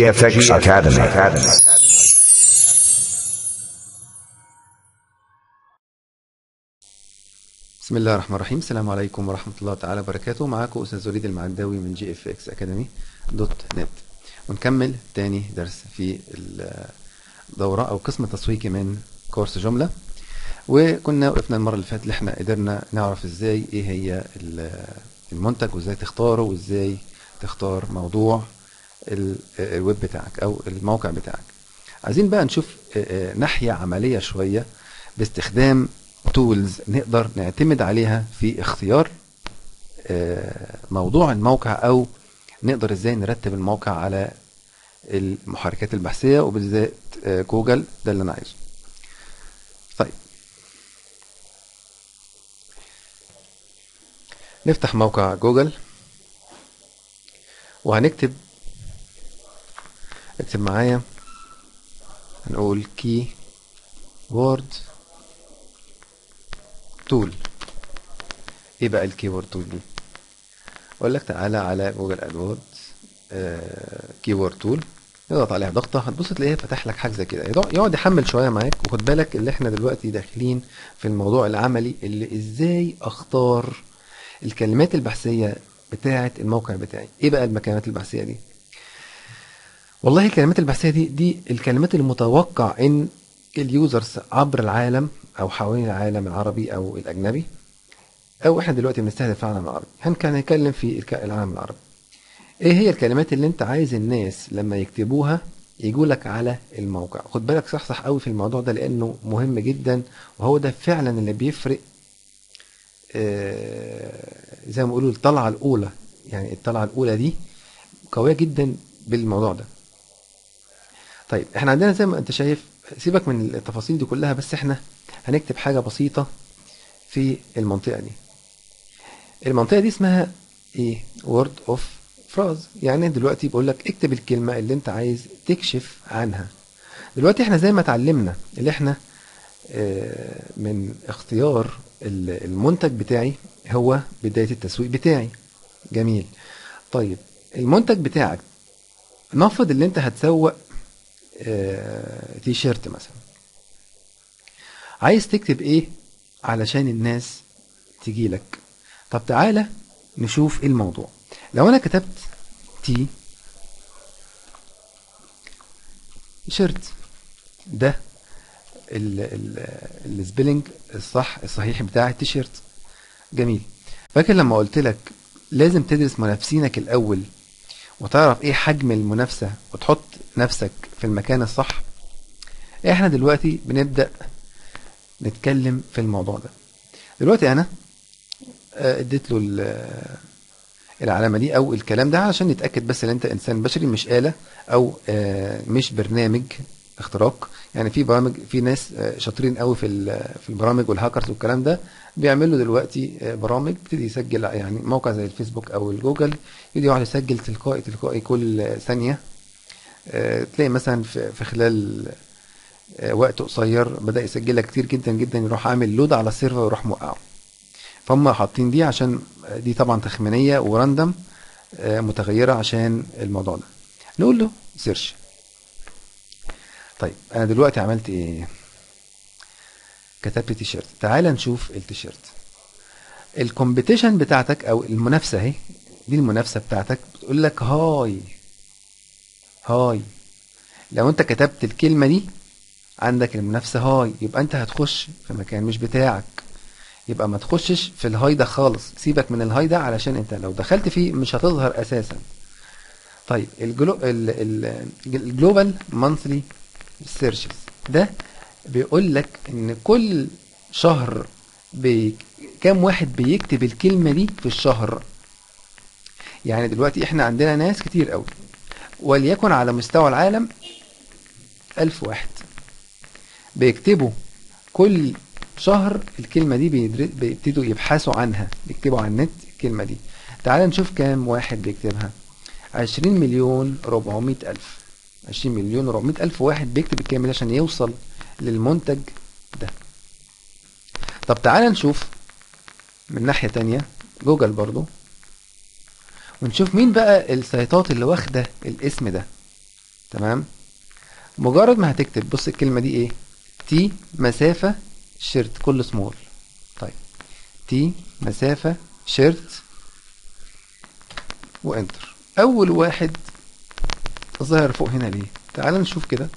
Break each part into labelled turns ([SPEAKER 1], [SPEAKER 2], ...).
[SPEAKER 1] GFX Academy. Academy.
[SPEAKER 2] بسم الله الرحمن الرحيم السلام عليكم ورحمة الله تعالى وبركاته معاكم أستاذ وليد المعداوي من جي اف اكس اكاديمي دوت نت ونكمل تاني درس في الدورة أو قسم تسويقي من كورس جملة وكنا وقفنا المرة اللي فاتت اللي احنا قدرنا نعرف ازاي ايه هي ال- المنتج وازاي تختاره وازاي تختار موضوع ال- الويب بتاعك أو الموقع بتاعك عايزين بقى نشوف آه، آه، ناحية عملية شوية باستخدام تولز نقدر نعتمد عليها في اختيار آه، موضوع الموقع او نقدر ازاي نرتب الموقع على المحركات البحثية وبالذات آه، جوجل ده اللي انا عايزه طيب نفتح موقع جوجل وهنكتب اكتب معايا هنقول كي وورد تول ايه بقى الكيورد تول دي اقول لك تعالى على جوجل ادورد كيورد تول اضغط عليها ضغطه هتبص تلاقيها فتح لك حاجه زي كده يقعد- يقعد يحمل شويه معاك وخد بالك اللي احنا دلوقتي داخلين في الموضوع العملي اللي ازاي اختار الكلمات البحثيه بتاعه الموقع بتاعي ايه بقى الكلمات البحثيه دي والله الكلمات البحثيه دي دي الكلمات المتوقع ان اليوزرز عبر العالم او حوالين العالم العربي او الاجنبي او احنا دلوقتي بنستهدف العالم العربي هنكون هنتكلم في الك- العالم العربي ايه هي الكلمات اللي انت عايز الناس لما يكتبوها يجوا لك على الموقع خد بالك صحصح قوي في الموضوع ده لانه مهم جدا وهو ده فعلا اللي بيفرق آه، زي ما بيقولوا الطلعه الاولى يعني الطلعه الاولى دي قويه جدا بالموضوع ده طيب احنا عندنا زي ما انت شايف سيبك من التفاصيل دي كلها بس احنا هنكتب حاجة بسيطة في المنطقة دي المنطقة دي اسمها ايه word of phrase يعني دلوقتي بقول لك اكتب الكلمة اللي انت عايز تكشف عنها دلوقتي احنا زي ما اتعلمنا اللي احنا آه، من اختيار ال- المنتج بتاعي هو بداية التسويق بتاعي جميل طيب المنتج بتاعك نفرض اللي انت هتسوق آه، تي شيرت مثلا عايز تكتب ايه علشان الناس تجي لك طب تعالى نشوف ايه الموضوع لو انا كتبت تي شيرت ده ال- ال- السبيلنج الصح الصحيح بتاع التيشيرت جميل فاكر لما قلت لك لازم تدرس منافسينك الاول وتعرف ايه حجم المنافسة وتحط نفسك في المكان الصح احنا دلوقتي بنبدأ نتكلم في الموضوع ده دلوقتي انا آه، اديت له ال- العلامة دي او الكلام ده علشان نتأكد بس ان انت انسان بشري مش آلة او آه، مش برنامج اختراق يعني في برامج في ناس آه، شاطرين قوي في ال- في البرامج والهاكرز والكلام ده بيعملوا دلوقتي آه، برامج بتبتدي يسجل يعني موقع زي الفيسبوك او الجوجل يبتدي يقعد يسجل تلقائي تلقائي كل ثانية آه، تلاقي مثلا في في خلال آه، وقت قصير بدأ يسجلها كتير جدا جدا يروح عامل لود على السيرفر ويروح موقعه فهم حاطين دي عشان دي طبعا تخمينية وراندم آه، متغيرة عشان الموضوع ده نقول له سيرش طيب انا دلوقتي عملت ايه كتبت تيشيرت تعال نشوف التيشيرت الكومبيتيشن بتاعتك او المنافسة اهي دي المنافسة بتاعتك بتقول لك هاي هاي لو انت كتبت الكلمة دي عندك المنافسة هاي يبقى انت هتخش في مكان مش بتاعك يبقى ما تخشش في الهاي ده خالص سيبك من الهاي ده علشان انت لو دخلت فيه مش هتظهر اساسا طيب الجلو ال ال الجلوبال مانثلي سيرشز ده بيقول لك ان كل شهر بي كام واحد بيكتب الكلمة دي في الشهر يعني دلوقتي احنا عندنا ناس كتير قوي وليكن على مستوى العالم ألف واحد بيكتبوا كل شهر الكلمة دي بيدر- بيبتدوا يبحثوا عنها بيكتبوا على النت الكلمة دي تعال نشوف كام واحد بيكتبها عشرين مليون ربعمية ألف عشرين مليون ربعمية ألف واحد بيكتب الكلمة دي عشان يوصل للمنتج ده طب تعال نشوف من ناحية تانية جوجل برضو ونشوف مين بقى السيطات اللي واخدة الاسم ده تمام مجرد ما هتكتب بص الكلمة دي ايه تي مسافة شيرت كل سمول طيب تي مسافة شيرت وانتر اول واحد ظاهر فوق هنا ليه تعال نشوف كده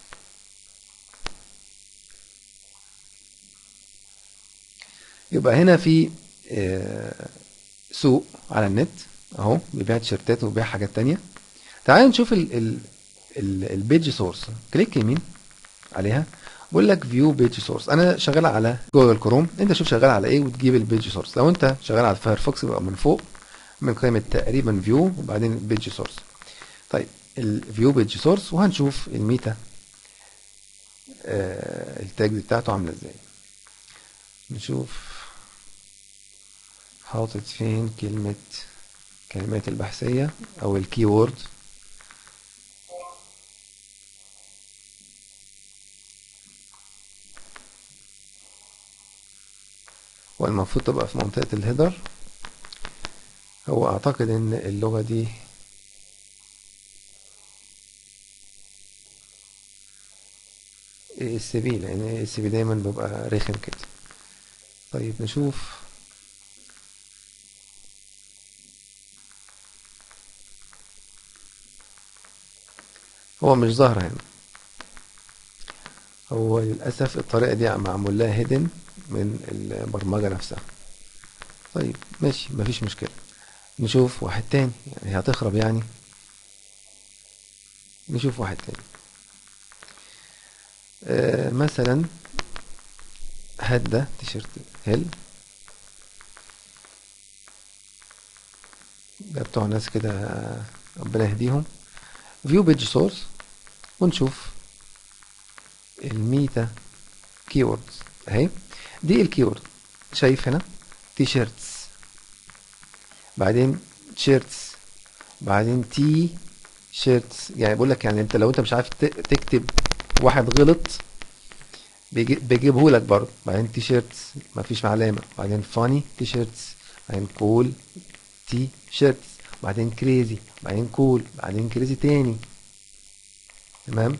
[SPEAKER 2] يبقى هنا في آه، سوق على النت اهو بيبيع تيشيرتات وبيبيع حاجات تانية تعال نشوف ال ال ال البيج سورس كليك يمين عليها بقول لك فيو بيج سورس انا شغال على جوجل كروم انت شوف شغال على ايه وتجيب البيج سورس لو انت شغال على فايرفوكس يبقى من فوق من قائمه تقريبا فيو وبعدين بيج سورس طيب الفيو بيج سورس وهنشوف الميتا آه التاج بتاعته عامله ازاي نشوف حاطط فين كلمة كلمات البحثية أو الكي وورد والمفروض تبقى في منطقة الهيدر هو أعتقد إن اللغة دي اس بي لأن اس بي دايما بيبقى رخم كده طيب نشوف هو مش ظاهر هنا هو للأسف الطريقة دي معمول لها هيدن من البرمجة نفسها طيب ماشي مفيش مشكلة نشوف واحد تاني يعني هتخرب يعني نشوف واحد تاني آه مثلا هات ده تيشيرت هيل ده بتوع ناس كده ربنا يهديهم فيو بيج سورس ونشوف الميتا كيوردز اهي دي الكيورد شايف هنا تي شيرتس بعدين شيرتس بعدين تي شيرتس يعني بقول لك يعني انت لو انت مش عارف تكتب واحد غلط بيجيبه لك برضه بعدين تي شيرتس مفيش علامه بعدين فاني تي شيرتس بعدين كول تي شيرتس بعدين كريزي بعدين كول بعدين كريزي تاني تمام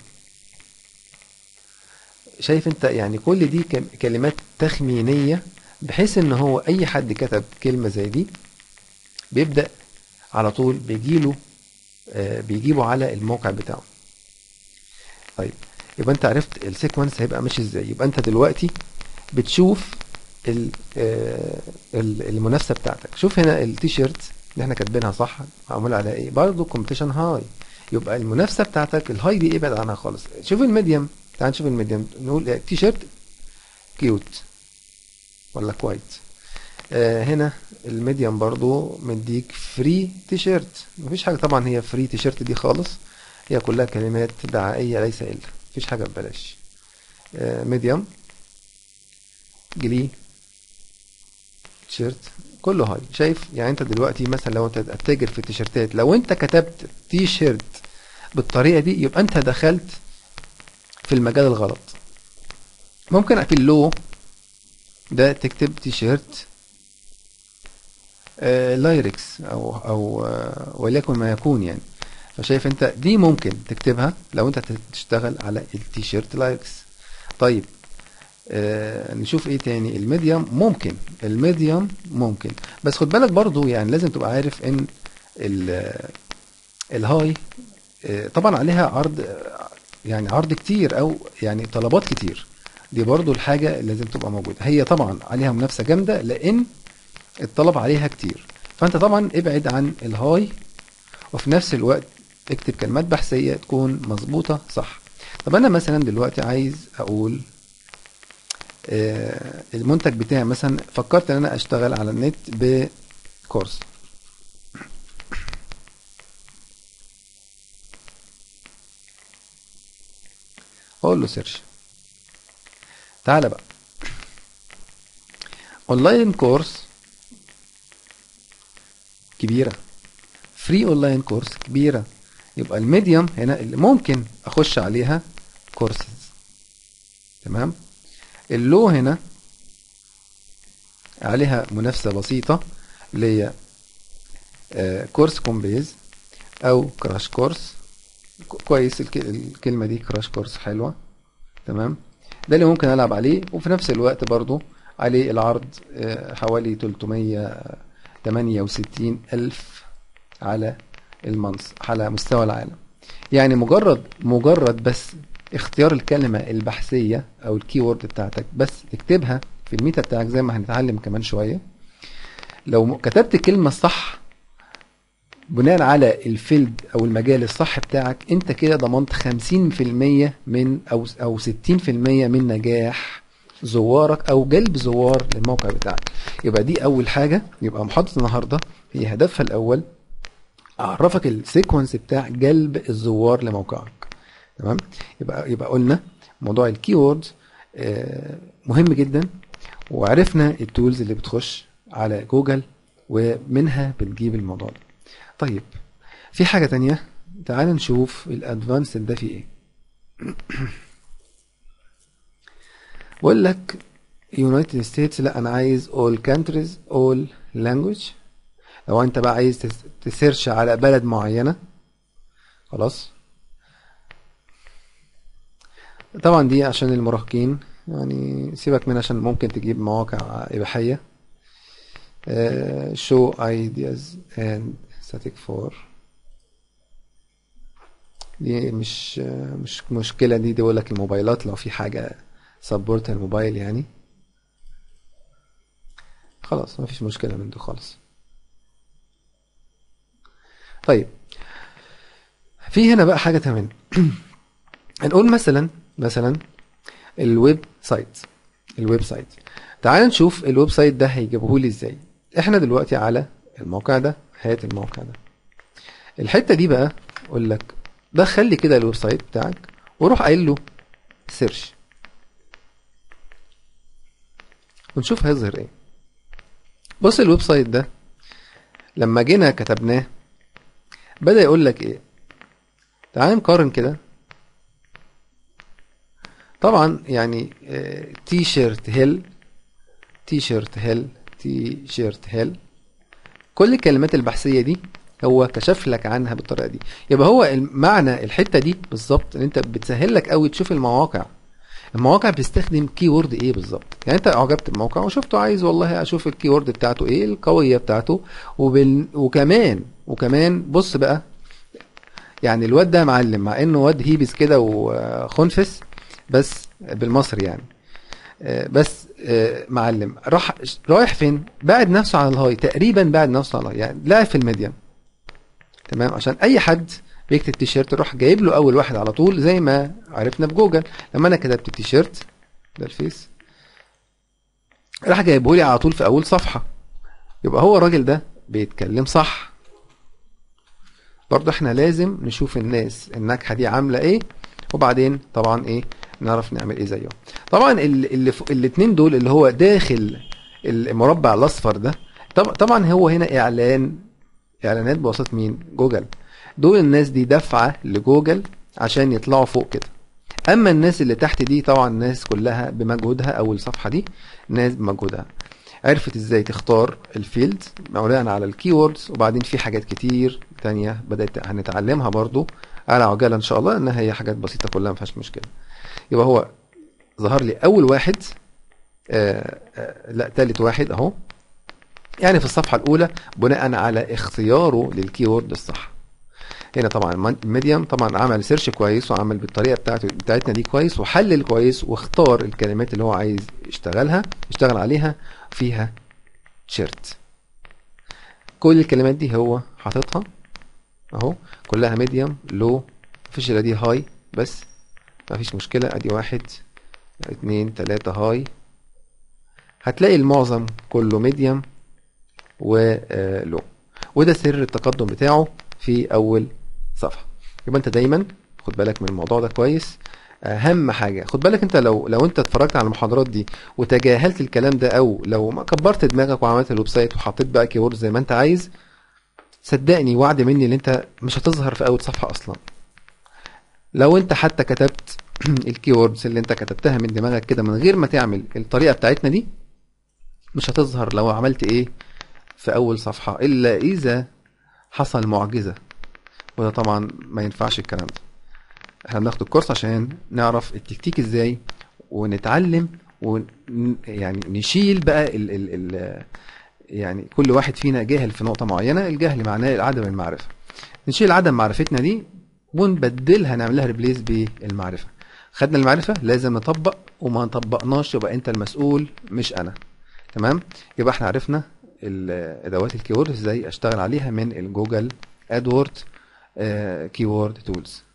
[SPEAKER 2] شايف انت يعني كل دي كلمات تخمينية بحيث ان هو اي حد كتب كلمة زي دي بيبدأ على طول بيجيله آه بيجيبه على الموقع بتاعه طيب يبقى انت عرفت السيكونس هيبقى ماشي ازاي يبقى انت دلوقتي بتشوف المنافسه بتاعتك شوف هنا التيشيرت اللي احنا كاتبينها صح معمول على ايه برضه كومبيتيشن هاي يبقى المنافسه بتاعتك الهاي دي ابعد عنها خالص شوف الميديم تعال نشوف الميديم نقول تي شيرت كيوت ولا كوايت آه هنا الميديم برضو مديك فري تي شيرت مفيش حاجه طبعا هي فري تي شيرت دي خالص هي كلها كلمات دعائيه ليس الا مفيش حاجه ببلاش آه ميديم جلي تيشيرت كله هاي شايف يعني انت دلوقتي مثلا لو انت هتتاجر في التيشيرتات لو انت كتبت تي شيرت بالطريقه دي يبقى انت دخلت في المجال الغلط ممكن في اللو ده تكتب تي شيرت آه لايركس او او آه وليكن ما يكون يعني فشايف انت دي ممكن تكتبها لو انت تشتغل على التي شيرت لايركس طيب آه نشوف ايه تاني الميديوم ممكن الميديوم ممكن بس خد بالك برضو يعني لازم تبقى عارف ان الهاي آه طبعا عليها عرض يعني عرض كتير او يعني طلبات كتير دي برضو الحاجة اللي لازم تبقى موجودة هي طبعا عليها منافسة جامدة لان الطلب عليها كتير فانت طبعا ابعد عن الهاي وفي نفس الوقت اكتب كلمات بحثية تكون مظبوطة صح طب انا مثلا دلوقتي عايز اقول آه المنتج بتاعي مثلا فكرت ان انا اشتغل على النت بكورس اقول له سيرش تعالى بقى اونلاين كورس كبيرة فري اونلاين كورس كبيرة يبقى الميديوم هنا اللي ممكن اخش عليها كورسز تمام اللو هنا عليها منافسة بسيطة اللي هي كورس كومبيز او كراش كورس ك- كويس الك- الكلمة دي كراش كورس حلوة تمام ده اللي ممكن ألعب عليه وفي نفس الوقت برضو عليه العرض آه، حوالي 368 ألف على المنص على مستوى العالم يعني مجرد مجرد بس اختيار الكلمة البحثية أو الكيورد بتاعتك بس تكتبها في الميتا بتاعك زي ما هنتعلم كمان شوية لو م- كتبت كلمة صح بناء على الفيلد او المجال الصح بتاعك انت كده ضمنت 50% من او او 60% من نجاح زوارك او جلب زوار للموقع بتاعك يبقى دي اول حاجه يبقى محاضره النهارده هي هدفها الاول اعرفك السيكونس بتاع جلب الزوار لموقعك تمام يبقى يبقى قلنا موضوع الكيورد مهم جدا وعرفنا التولز اللي بتخش على جوجل ومنها بتجيب الموضوع ده طيب في حاجة تانية تعال نشوف الادفانس ده فيه ايه بقول لك يونايتد ستيتس لا انا عايز all countries all language لو انت بقى عايز تس- تسيرش على بلد معينة خلاص طبعا دي عشان المراهقين يعني سيبك منها عشان ممكن تجيب مواقع إباحية آه، show ideas and static for دي مش آه، مش مشكلة دي دي لك الموبايلات لو في حاجة سبورت الموبايل يعني خلاص ما فيش مشكلة من دي خالص طيب في هنا بقى حاجة كمان هنقول مثلا مثلا الويب سايت الويب سايت تعال نشوف الويب سايت ده هيجيبه لي ازاي احنا دلوقتي على الموقع ده هات الموقع ده الحته دي بقى اقول لك دخل لي كده الويب سايت بتاعك وروح قايل له سيرش ونشوف هيظهر ايه بص الويب سايت ده لما جينا كتبناه بدأ يقول لك ايه تعال نقارن كده طبعا يعني تي شيرت هيل تي شيرت هيل تي شيرت هيل كل الكلمات البحثية دي هو كشف لك عنها بالطريقة دي يبقى هو معنى الحتة دي بالظبط ان انت بتسهل لك قوي تشوف المواقع المواقع بتستخدم كي وورد ايه بالظبط يعني انت اعجبت بموقع وشفته عايز والله اشوف الكي وورد بتاعته ايه القوية بتاعته وبال... وكمان وكمان بص بقى يعني الواد ده معلم مع انه واد هيبس كده وخنفس بس بالمصري يعني آه، بس آه، معلم راح رايح فين بعد نفسه على الهاي تقريبا بعد نفسه على الهاي يعني لعب في الميديم تمام عشان اي حد بيكتب تيشيرت يروح جايب له اول واحد على طول زي ما عرفنا في جوجل لما انا كتبت تيشيرت ده الفيس راح جايبه لي على طول في اول صفحه يبقى هو الراجل ده بيتكلم صح برضه احنا لازم نشوف الناس الناجحه دي عامله ايه وبعدين طبعا ايه نعرف نعمل ايه زيهم طبعا ال- اللي فوق- الاتنين دول اللي هو داخل المربع الاصفر ده طب- طبعا هو هنا اعلان اعلانات بواسطه مين جوجل دول الناس دي دافعه لجوجل عشان يطلعوا فوق كده اما الناس اللي تحت دي طبعا الناس كلها بمجهودها او الصفحه دي ناس بمجهودها عرفت ازاي تختار الفيلد بناء على الكيوردز وبعدين في حاجات كتير تانية بدأت هنتعلمها برضو على عجالة ان شاء الله انها هي حاجات بسيطة كلها ما فيهاش مشكلة يبقى هو ظهر لي اول واحد آه آه لا تالت واحد اهو يعني في الصفحة الاولى بناء على اختياره للكيورد الصح هنا طبعا الميديم طبعا عمل سيرش كويس وعمل بالطريقه بتاعته بتاعتنا دي كويس وحلل كويس واختار الكلمات اللي هو عايز يشتغلها يشتغل عليها فيها تيشيرت كل الكلمات دي هو حاططها اهو كلها ميديم لو مفيش الا دي هاي بس مفيش مشكله ادي واحد اتنين تلاتة هاي هتلاقي المعظم كله ميديم ولو وده سر التقدم بتاعه في اول صفحه يبقى انت دايما خد بالك من الموضوع ده كويس اهم حاجه خد بالك انت لو لو انت اتفرجت على المحاضرات دي وتجاهلت الكلام ده او لو ما كبرت دماغك وعملت الويب سايت وحطيت بقى كيورد زي ما انت عايز صدقني وعد مني ان انت مش هتظهر في اول صفحه اصلا لو انت حتى كتبت الكيوردز اللي انت كتبتها من دماغك كده من غير ما تعمل الطريقه بتاعتنا دي مش هتظهر لو عملت ايه في اول صفحه الا اذا حصل معجزه وده طبعا ما ينفعش الكلام ده احنا بناخد الكورس عشان نعرف التكتيك ازاي ونتعلم ون يعني نشيل بقى ال ال ال يعني كل واحد فينا جاهل في نقطة معينة الجهل معناه عدم المعرفة نشيل عدم معرفتنا دي ونبدلها نعملها ريبليس بالمعرفة خدنا المعرفة لازم نطبق وما نطبقناش يبقى انت المسؤول مش انا تمام يبقى احنا عرفنا ال- ادوات الكيورد ازاي اشتغل عليها من الجوجل ادورد كيورد تولز